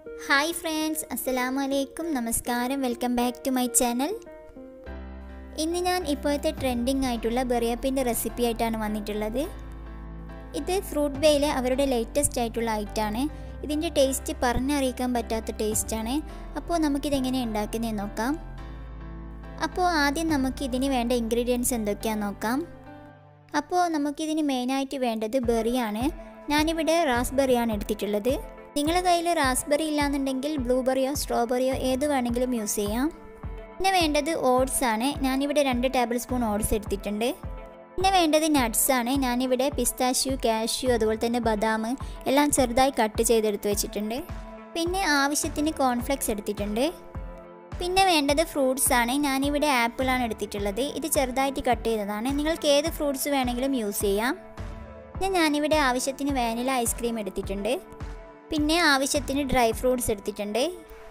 hi friends അസ്സലാമു അലൈക്കും നമസ്കാരം welcome back to my channel ഇന്ന് ഞാൻ ഇപ്പോഴത്തെ ട്രെൻഡിങ് ആയിട്ടുള്ള ബെറിയപ്പിൻ്റെ റെസിപ്പി ആയിട്ടാണ് വന്നിട്ടുള്ളത് ഇത് ഫ്രൂട്ട് ബേയിലെ അവരുടെ ലേറ്റസ്റ്റ് ആയിട്ടുള്ള ഐറ്റാണ് ഇതിൻ്റെ ടേസ്റ്റ് പറഞ്ഞറിയിക്കാൻ പറ്റാത്ത ടേസ്റ്റാണ് അപ്പോൾ നമുക്കിതെങ്ങനെ ഉണ്ടാക്കുന്നതെന്ന് നോക്കാം അപ്പോൾ ആദ്യം നമുക്ക് ഇതിന് വേണ്ട ഇൻഗ്രീഡിയൻസ് എന്തൊക്കെയാണെന്ന് നോക്കാം അപ്പോൾ നമുക്കിതിന് മെയിനായിട്ട് വേണ്ടത് ബെറിയാണ് ഞാനിവിടെ റാസ്ബെറിയാണ് എടുത്തിട്ടുള്ളത് നിങ്ങളുടെ കയ്യിൽ റാസ്ബെറി ഇല്ലാന്നുണ്ടെങ്കിൽ ബ്ലൂബെറിയോ സ്ട്രോബെറിയോ ഏത് വേണമെങ്കിലും യൂസ് ചെയ്യാം പിന്നെ വേണ്ടത് ഓട്സ് ആണ് ഞാനിവിടെ രണ്ട് ടേബിൾ സ്പൂൺ ഓട്സ് എടുത്തിട്ടുണ്ട് പിന്നെ വേണ്ടത് നട്ട്സ് ആണ് ഞാനിവിടെ പിസ്താഷ്യൂ കാഷ്യൂ അതുപോലെ തന്നെ ബദാം എല്ലാം ചെറുതായി കട്ട് ചെയ്തെടുത്ത് വെച്ചിട്ടുണ്ട് പിന്നെ ആവശ്യത്തിന് കോൺഫ്ലെക്സ് എടുത്തിട്ടുണ്ട് പിന്നെ വേണ്ടത് ഫ്രൂട്ട്സ് ആണ് ഞാനിവിടെ ആപ്പിളാണ് എടുത്തിട്ടുള്ളത് ഇത് ചെറുതായിട്ട് കട്ട് ചെയ്തതാണ് നിങ്ങൾക്ക് ഏത് ഫ്രൂട്ട്സ് വേണമെങ്കിലും യൂസ് ചെയ്യാം പിന്നെ ഞാനിവിടെ ആവശ്യത്തിന് വാനില ഐസ്ക്രീം എടുത്തിട്ടുണ്ട് പിന്നെ ആവശ്യത്തിന് ഡ്രൈ ഫ്രൂട്ട്സ് എടുത്തിട്ടുണ്ട്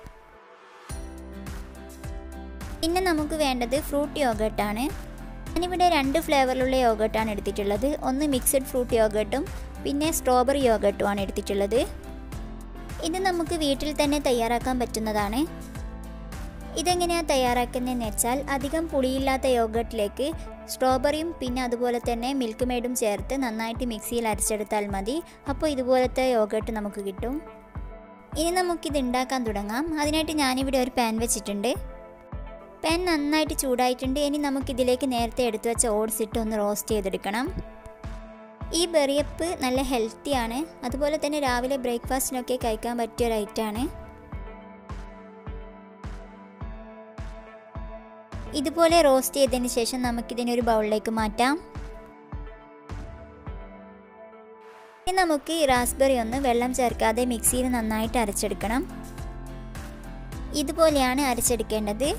പിന്നെ നമുക്ക് വേണ്ടത് ഫ്രൂട്ട് യോഗട്ടാണ് ഞാനിവിടെ രണ്ട് ഫ്ലേവറിലുള്ള യോഗട്ടാണ് എടുത്തിട്ടുള്ളത് ഒന്ന് മിക്സഡ് ഫ്രൂട്ട് യോഗട്ടും പിന്നെ സ്ട്രോബെറി യോഗട്ടുമാണ് എടുത്തിട്ടുള്ളത് ഇത് നമുക്ക് വീട്ടിൽ തന്നെ തയ്യാറാക്കാൻ പറ്റുന്നതാണ് ഇതെങ്ങനെയാണ് തയ്യാറാക്കുന്നതെന്ന് വെച്ചാൽ അധികം പുളിയില്ലാത്ത യോഗട്ടിലേക്ക് സ്ട്രോബെറിയും പിന്നെ അതുപോലെ തന്നെ മിൽക്ക് മെയ്ഡും ചേർത്ത് നന്നായിട്ട് മിക്സിയിൽ അരച്ചെടുത്താൽ മതി അപ്പോൾ ഇതുപോലത്തെ യോഗട്ട് നമുക്ക് കിട്ടും ഇനി നമുക്കിത് ഉണ്ടാക്കാൻ തുടങ്ങാം അതിനായിട്ട് ഞാനിവിടെ ഒരു പാൻ വെച്ചിട്ടുണ്ട് പാൻ നന്നായിട്ട് ചൂടായിട്ടുണ്ട് ഇനി നമുക്കിതിലേക്ക് നേരത്തെ എടുത്തു വെച്ച ഓട്സ് ഇട്ട് ഒന്ന് റോസ്റ്റ് ചെയ്തെടുക്കണം ഈ ബെറിയപ്പ് നല്ല ഹെൽത്തിയാണ് അതുപോലെ തന്നെ രാവിലെ ബ്രേക്ക്ഫാസ്റ്റിനൊക്കെ കഴിക്കാൻ പറ്റിയ ഒരു ഐറ്റമാണ് ഇതുപോലെ റോസ്റ്റ് ചെയ്തതിന് ശേഷം നമുക്കിതിനെ ഒരു ബൗളിലേക്ക് മാറ്റാം ഇനി നമുക്ക് ഈ റാസ്ബെറി ഒന്ന് വെള്ളം ചേർക്കാതെ മിക്സിയിൽ നന്നായിട്ട് അരച്ചെടുക്കണം ഇതുപോലെയാണ് അരച്ചെടുക്കേണ്ടത്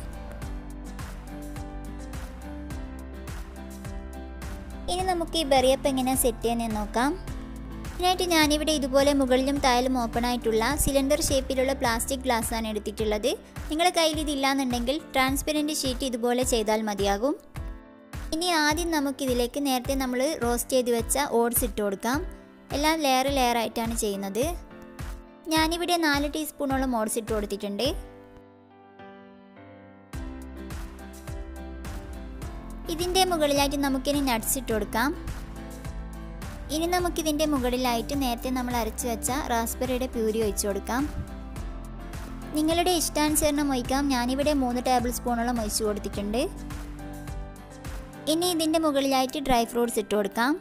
ഇനി നമുക്ക് ഈ ബെറിയപ്പ് എങ്ങനെയാണ് സെറ്റ് ചെയ്യുന്നതെന്ന് നോക്കാം ഇതിനായിട്ട് ഞാനിവിടെ ഇതുപോലെ മുകളിലും താഴെയും ഓപ്പൺ ആയിട്ടുള്ള സിലിണ്ടർ ഷേപ്പിലുള്ള പ്ലാസ്റ്റിക് ഗ്ലാസ് ആണ് എടുത്തിട്ടുള്ളത് നിങ്ങളുടെ കയ്യിൽ ഇതില്ലാന്നുണ്ടെങ്കിൽ ട്രാൻസ്പെറൻറ്റ് ഷീറ്റ് ഇതുപോലെ ചെയ്താൽ മതിയാകും ഇനി ആദ്യം നമുക്കിതിലേക്ക് നേരത്തെ നമ്മൾ റോസ്റ്റ് ചെയ്ത് വെച്ച ഓട്സ് ഇട്ട് കൊടുക്കാം എല്ലാം ലെയർ ലെയർ ആയിട്ടാണ് ചെയ്യുന്നത് ഞാനിവിടെ നാല് ടീസ്പൂണോളം ഓട്സ് ഇട്ട് കൊടുത്തിട്ടുണ്ട് ഇതിൻ്റെ മുകളിലായിട്ട് നമുക്കിനി നട്ട്സ് ഇട്ട് കൊടുക്കാം ഇനി നമുക്കിതിൻ്റെ മുകളിലായിട്ട് നേരത്തെ നമ്മൾ അരച്ചു വെച്ച റാസ്ബെറിയുടെ പ്യൂരി ഒഴിച്ചു കൊടുക്കാം നിങ്ങളുടെ ഇഷ്ടാനുസരണം ഒഴിക്കാം ഞാനിവിടെ മൂന്ന് ടേബിൾ സ്പൂണോളം ഒഴിച്ചു കൊടുത്തിട്ടുണ്ട് ഇനി ഇതിൻ്റെ മുകളിലായിട്ട് ഡ്രൈ ഫ്രൂട്ട്സ് ഇട്ട് കൊടുക്കാം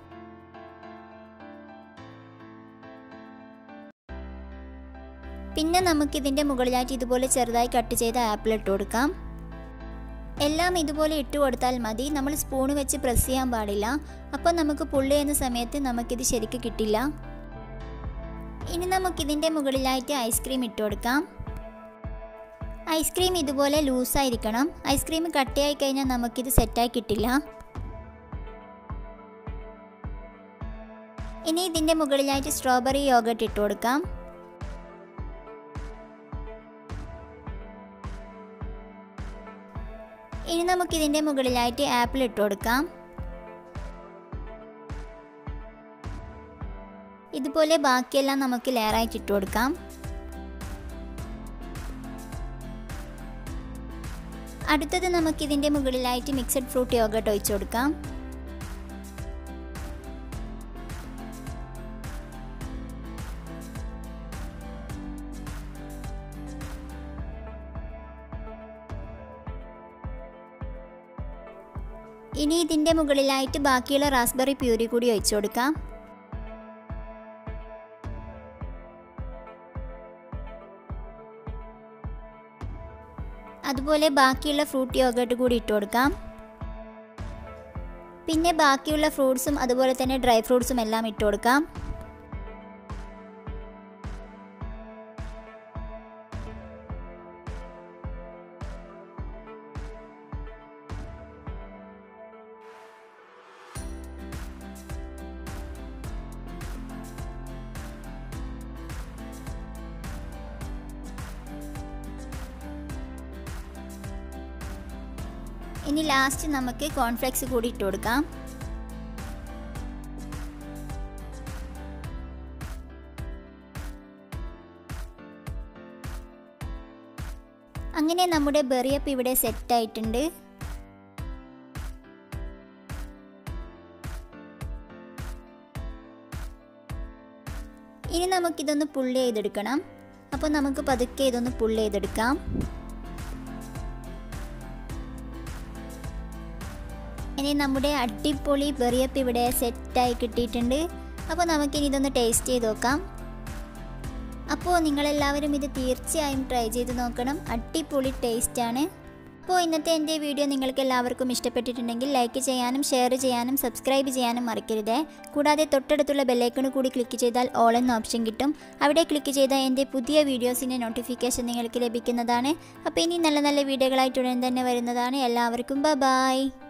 പിന്നെ നമുക്കിതിൻ്റെ മുകളിലായിട്ട് ഇതുപോലെ ചെറുതായി കട്ട് ചെയ്ത ആപ്പിൾ ഇട്ട് കൊടുക്കാം എല്ലാം ഇതുപോലെ ഇട്ട് കൊടുത്താൽ മതി നമ്മൾ സ്പൂൺ വെച്ച് പ്രസ് ചെയ്യാൻ പാടില്ല അപ്പോൾ നമുക്ക് പുള്ളി എന്ന സമയത്ത് നമുക്കിത് ശരിക്ക് കിട്ടില്ല ഇനി നമുക്കിതിൻ്റെ മുകളിലായിട്ട് ഐസ്ക്രീം ഇട്ട് കൊടുക്കാം ഐസ്ക്രീം ഇതുപോലെ ലൂസായിരിക്കണം ഐസ്ക്രീം കട്ടയായി കഴിഞ്ഞാൽ നമുക്കിത് സെറ്റായി കിട്ടില്ല ഇനി ഇതിൻ്റെ മുകളിലായിട്ട് സ്ട്രോബെറി യോഗട്ട് ഇട്ട് കൊടുക്കാം ഇനി നമുക്കിതിൻ്റെ മുകളിലായിട്ട് ആപ്പിൾ ഇട്ട് കൊടുക്കാം ഇതുപോലെ ബാക്കിയെല്ലാം നമുക്ക് ലെയറായിട്ട് ഇട്ട് കൊടുക്കാം അടുത്തത് നമുക്കിതിൻ്റെ മുകളിലായിട്ട് മിക്സഡ് ഫ്രൂട്ട് യോഗട്ട് ഒഴിച്ചു കൊടുക്കാം ഇനി ഇതിൻ്റെ മുകളിലായിട്ട് ബാക്കിയുള്ള റാസ്ബെറി പ്യൂരി കൂടി ഒഴിച്ചു കൊടുക്കാം അതുപോലെ ബാക്കിയുള്ള ഫ്രൂട്ട് യോഗട്ട് കൂടി ഇട്ട് കൊടുക്കാം പിന്നെ ബാക്കിയുള്ള ഫ്രൂട്ട്സും അതുപോലെ തന്നെ ഡ്രൈ ഫ്രൂട്ട്സും എല്ലാം ഇട്ട് കൊടുക്കാം ഇനി ലാസ്റ്റ് നമുക്ക് കോൺഫ്ലെക്സ് കൂടി ഇട്ട് കൊടുക്കാം അങ്ങനെ നമ്മുടെ ബെറിയപ്പ് ഇവിടെ സെറ്റായിട്ടുണ്ട് ഇനി നമുക്കിതൊന്ന് പുള്ളി ചെയ്തെടുക്കണം അപ്പോൾ നമുക്ക് പതുക്കെ ഇതൊന്ന് പുള്ളി ചെയ്തെടുക്കാം ഇനി നമ്മുടെ അടിപൊളി ബെറിയപ്പ് ഇവിടെ സെറ്റായി കിട്ടിയിട്ടുണ്ട് അപ്പോൾ നമുക്കിനി ഇതൊന്ന് ടേസ്റ്റ് ചെയ്ത് നോക്കാം അപ്പോൾ നിങ്ങളെല്ലാവരും ഇത് തീർച്ചയായും ട്രൈ ചെയ്ത് നോക്കണം അടിപൊളി ടേസ്റ്റാണ് അപ്പോൾ ഇന്നത്തെ എൻ്റെ വീഡിയോ നിങ്ങൾക്ക് എല്ലാവർക്കും ഇഷ്ടപ്പെട്ടിട്ടുണ്ടെങ്കിൽ ലൈക്ക് ചെയ്യാനും ഷെയർ ചെയ്യാനും സബ്സ്ക്രൈബ് ചെയ്യാനും മറക്കരുതേ കൂടാതെ തൊട്ടടുത്തുള്ള ബെല്ലൈക്കണ് കൂടി ക്ലിക്ക് ചെയ്താൽ ഓൾ എന്ന ഓപ്ഷൻ കിട്ടും അവിടെ ക്ലിക്ക് ചെയ്താൽ എൻ്റെ പുതിയ വീഡിയോസിൻ്റെ നോട്ടിഫിക്കേഷൻ നിങ്ങൾക്ക് ലഭിക്കുന്നതാണ് അപ്പോൾ ഇനി നല്ല നല്ല വീഡിയോകളായിട്ട് ഉടൻ തന്നെ വരുന്നതാണ് എല്ലാവർക്കും ബ ബായ്